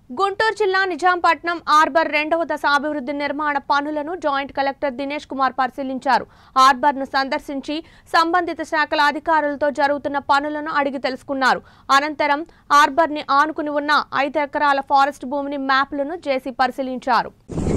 గుంటూరు జిల్లా నిజాంపట్నం ఆర్బర్ రెండవ దశ అభివృద్ధి నిర్మాణ పనులను జాయింట్ కలెక్టర్ దినేష్ కుమార్ పరిశీలించారు ఆర్బర్ ను సందర్శించి సంబంధిత శాఖల అధికారులతో జరుగుతున్న పనులను అడిగి తెలుసుకున్నారు అనంతరం ఆర్బర్ ని ఆనుకుని ఉన్న ఐదు ఎకరాల ఫారెస్ట్ భూమిని మ్యాప్లను చేసి పరిశీలించారు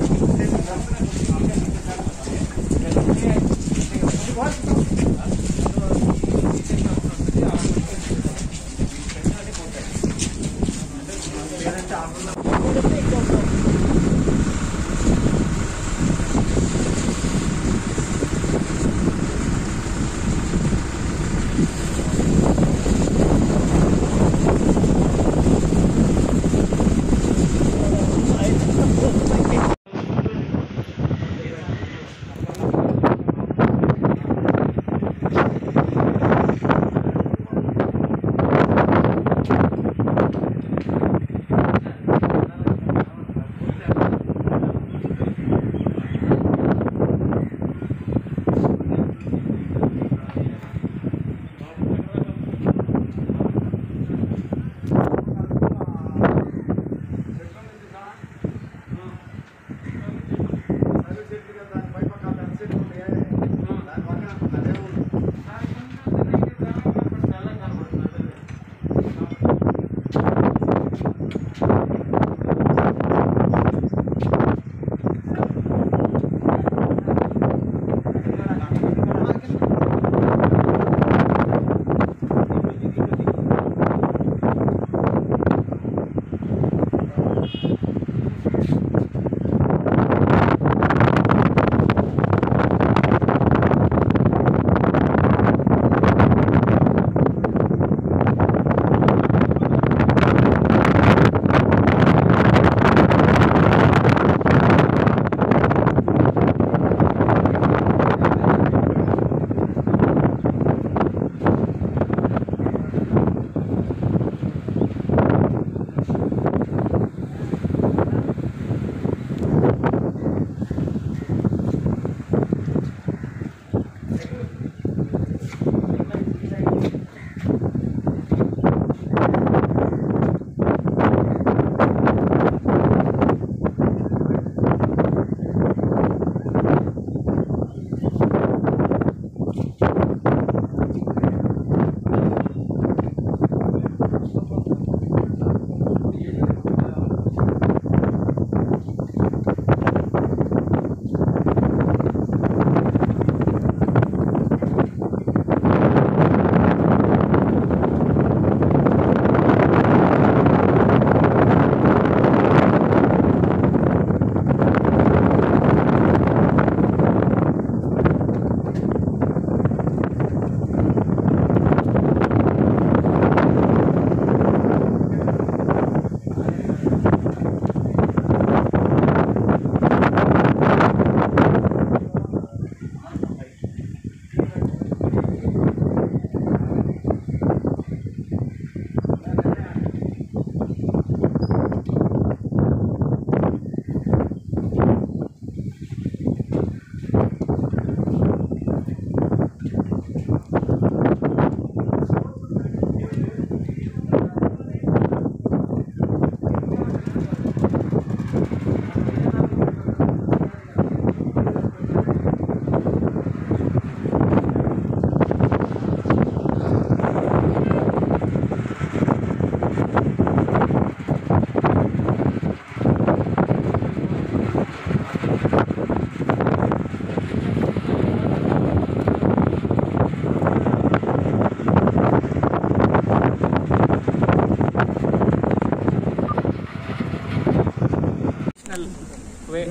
నేషనల్ వే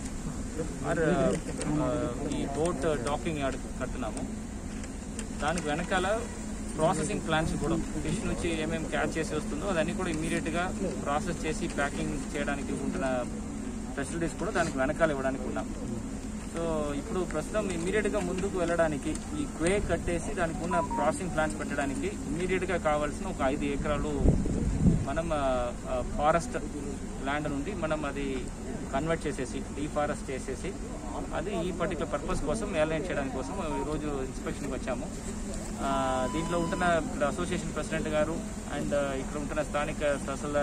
ఆర్ ఈ బోట్ డాకింగ్ యార్డ్ కడుతున్నాము దానికి వెనకాల ప్రాసెసింగ్ ప్లాన్స్ కూడా ఫిష్ నుంచి ఏమేమి క్యాచ్ చేసి వస్తుందో అదన్నీ కూడా ఇమీడియట్ గా ప్రాసెస్ చేసి ప్యాకింగ్ చేయడానికి ఉంటున్న ఫెసిలిటీస్ కూడా దానికి వెనకాల ఇవ్వడానికి ఉన్నాం సో ఇప్పుడు ప్రస్తుతం ఇమీడియట్ గా ముందుకు వెళ్ళడానికి ఈ క్వే కట్టేసి దానికి ఉన్న ప్రాసెసింగ్ ప్లాన్స్ పెట్టడానికి ఇమీడియట్ గా కావాల్సిన ఒక ఐదు ఎకరాలు మనం ఫారెస్ట్ ల్యాండ్ నుండి మనం అది కన్వర్ట్ చేసేసి డీఫారెస్ట్ చేసేసి అది ఈ పర్టికులర్ పర్పస్ కోసం ఎలైన్ చేయడానికి కోసం ఈరోజు ఇన్స్పెక్షన్కి వచ్చాము ఆ, దీంట్లో ఉంటున్న అసోసియేషన్ ప్రెసిడెంట్ గారు అండ్ ఇక్కడ ఉంటున్న స్థానిక తహసీల్దార్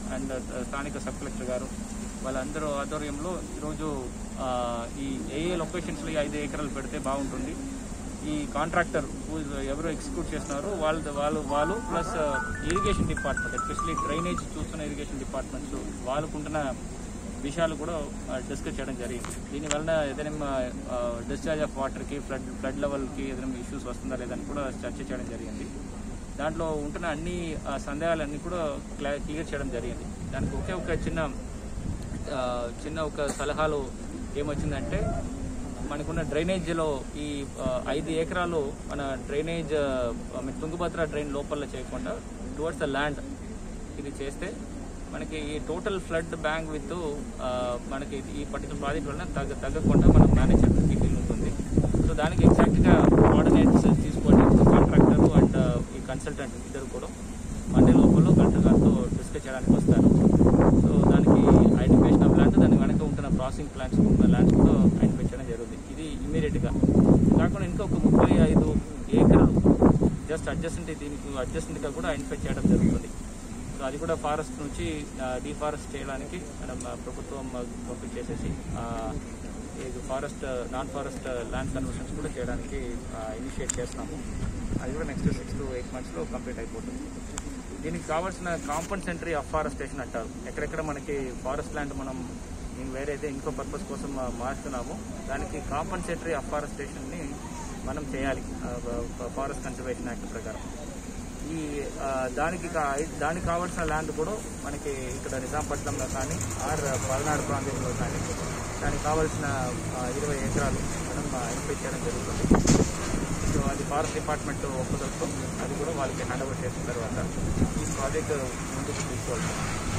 అండ్ స్థానిక సబ్ కలెక్టర్ గారు వాళ్ళందరూ ఆధ్వర్యంలో ఈరోజు ఆ, ఈ ఏ ఏ లొకేషన్స్లో ఈ ఐదు ఎకరాలు పెడితే బాగుంటుంది ఈ కాంట్రాక్టర్ ఎవరు ఎగ్జిక్యూట్ చేస్తున్నారో వాళ్ళ వాళ్ళు వాళ్ళు plus irrigation department especially drainage చూస్తున్న ఇరిగేషన్ డిపార్ట్మెంట్స్ వాళ్ళకుంటున్న విషయాలు కూడా డిస్కస్ చేయడం జరిగింది దీని వలన ఏదైనా డిశ్చార్జ్ ఆఫ్ వాటర్కి ఫ్లడ్ ఫ్లడ్ లెవెల్కి ఏదైనా ఇష్యూస్ వస్తుందా లేదని కూడా చర్చ చేయడం జరిగింది దాంట్లో ఉంటున్న అన్ని ఆ, సందేహాలన్నీ కూడా క్లా- క్లియర్ చేయడం జరిగింది దానికి ఒకే ఒక చిన్న ఆ, చిన్న ఒక సలహాలు ఏమొచ్చిందంటే మనకున్న డ్రైనేజ్లో ఈ ఆ, ఐదు ఎకరాలు మన డ్రైనేజ్ ఆ, మన తుంగభద్ర డ్రైన్ లోపల చేయకుండా టువర్డ్స్ ద ల్యాండ్ ఇది చేస్తే మనకి ఈ టోటల్ ఫ్లడ్ బ్యాంక్ విత్ మనకి ఈ పర్టికులర్ ప్రాజెక్ట్ వలన తగ్గ తగ్గకుండా మనం మేనేజ్ చేయడానికి ఉంటుంది సో దానికి ఎగ్జాక్ట్గా కోఆర్డినేట్స్ తీసుకొని కాంట్రాక్టర్ అండ్ ఈ కన్సల్టెంట్ ఇద్దరు కూడా మండే లోపల కలెక్టర్ గారితో డిస్కస్ చేయడానికి వస్తారు సో దానికి ఐడెంటిఫికేషన్ ఆఫ్ ల్యాండ్ దాని వెనక ఉంటున్న ప్రాసెసింగ్ ప్లాంట్స్ ఉన్న ల్యాండ్స్ కూడా ఐడెంటిఫై చేయడం జరుగుతుంది ఇది ఇమీడియట్గా కాకుండా ఇంకా ఒక ముప్పై ఐదు ఏకర్లు జస్ట్ అడ్జస్టెంట్ దీనికి అడ్జస్టెంట్గా కూడా ఐడెంటిఫై చేయడం జరుగుతుంది సో అది కూడా ఫారెస్ట్ నుంచి డిఫారెస్ట్ చేయడానికి మనం ఆ, ప్రభుత్వం ఆ, పంపించేసేసి ఆ, ఇది forest non forest land conversions కూడా చేయడానికి ఇనిషియేట్ చేస్తున్నాము అది కూడా నెక్స్ట్ సిక్స్ టు ఎయిట్ మంత్స్లో కంప్లీట్ అయిపోతుంది దీనికి కావాల్సిన కాంపన్సెంటరీ అఫారెస్టేషన్ అంటారు ఎక్కడెక్కడ మనకి ఫారెస్ట్ ల్యాండ్ మనం ఇంక వేరే అయితే ఇంకో పర్పస్ కోసం ఆ, మారుస్తున్నాము దానికి కాంపన్సేటరీ అఫారెస్టేషన్ని మనం చేయాలి ఫారెస్ట్ కన్సర్వేషన్ యాక్ట్ ప్రకారం ఈ ఆ, దానికి కా- దానికి కావాల్సిన ల్యాండ్ కూడా మనకి ఇక్కడ నిజాంపట్నంలో కానీ ఆర్ పల్నాడు ప్రాంతంలో కానీ దానికి కావాల్సిన ఆ, ఇరవై ఎకరాలు మనం ఎంపిక చేయడం జరుగుతుంది సో అది ఫారెస్ట్ డిపార్ట్మెంట్ ఒప్పుదలతో అది కూడా వాళ్ళకి హ్యాండ్ ఓవర్ చేసిన తర్వాత ఈ ప్రాజెక్ట్ ముందుకు తీసుకోవాలి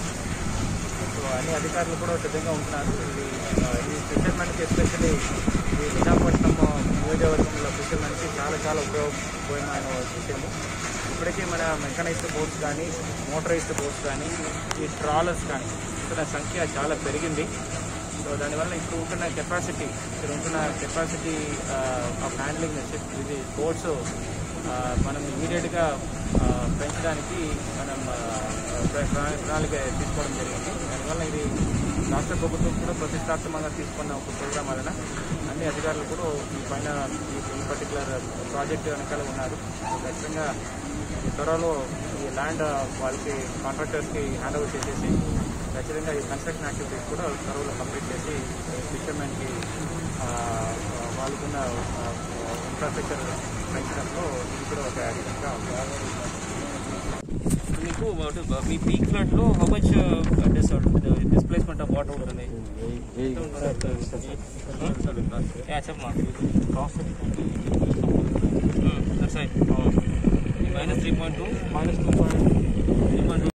సో అన్ని అధికారులు కూడా సిద్ధంగా ఉంటున్నారు ఇది ఆ, ఈ ఫిషర్మెన్కి ఎస్పెషల్లీ ఈ విశాఖపట్నం నియోజకవర్గంలో ఫిషర్మెన్కి చాలా చాలా ఉపయోగమైన విషయము ఇప్పటికే మన మెకనైజ్డ్ బోట్స్ కానీ మోటరైజ్డ్ బోట్స్ కానీ ఈ ట్రాలర్స్ కానీ ఇక్కడ సంఖ్య చాలా పెరిగింది సో దానివల్ల ఇప్పుడు ఉంటున్న కెపాసిటీ ఇక్కడ ఉంటున్న కెపాసిటీ ఆఫ్ హ్యాండ్లింగ్ ఇది బోట్స్ మనం ఇమీడియట్గా పెంచడానికి మనం ఆ, ప్ర- ప్రణా- ప్రణాళిక తీసుకోవడం జరిగింది దానివల్ల ఇది రాష్ట్ర ప్రభుత్వం కూడా ప్రతిష్టాత్మకంగా తీసుకున్న ఒక ప్రోగ్రామ్ వలన అన్ని అధికారులు కూడా ఈ పైన ఈ- ఈ పర్టికులర్ ప్రాజెక్ట్ వెనకాల ఉన్నారు సో ఖచ్చితంగా ఈ త్వరలో ఈ ల్యాండ్ వాళ్ళకి కాంట్రాక్టర్స్కి హ్యాండ్ ఓవర్ చేసేసి ఖచ్చితంగా ఈ కన్స్ట్రక్షన్ యాక్టివిటీస్ కూడా త్వరలో కంప్లీట్ చేసి ఫిషర్మెన్కి వాళ్ళకున్న ఇన్ఫ్రాస్ట్రక్చర్ పెంచడంలో ఇది కూడా ఒక యాడిషన్గా మీకు what- మీ పీక్ ఫ్లడ్ లో how much displacement of water ఉంటుంది Yeah, చెప్పమ్మా minus three point two minus two point three point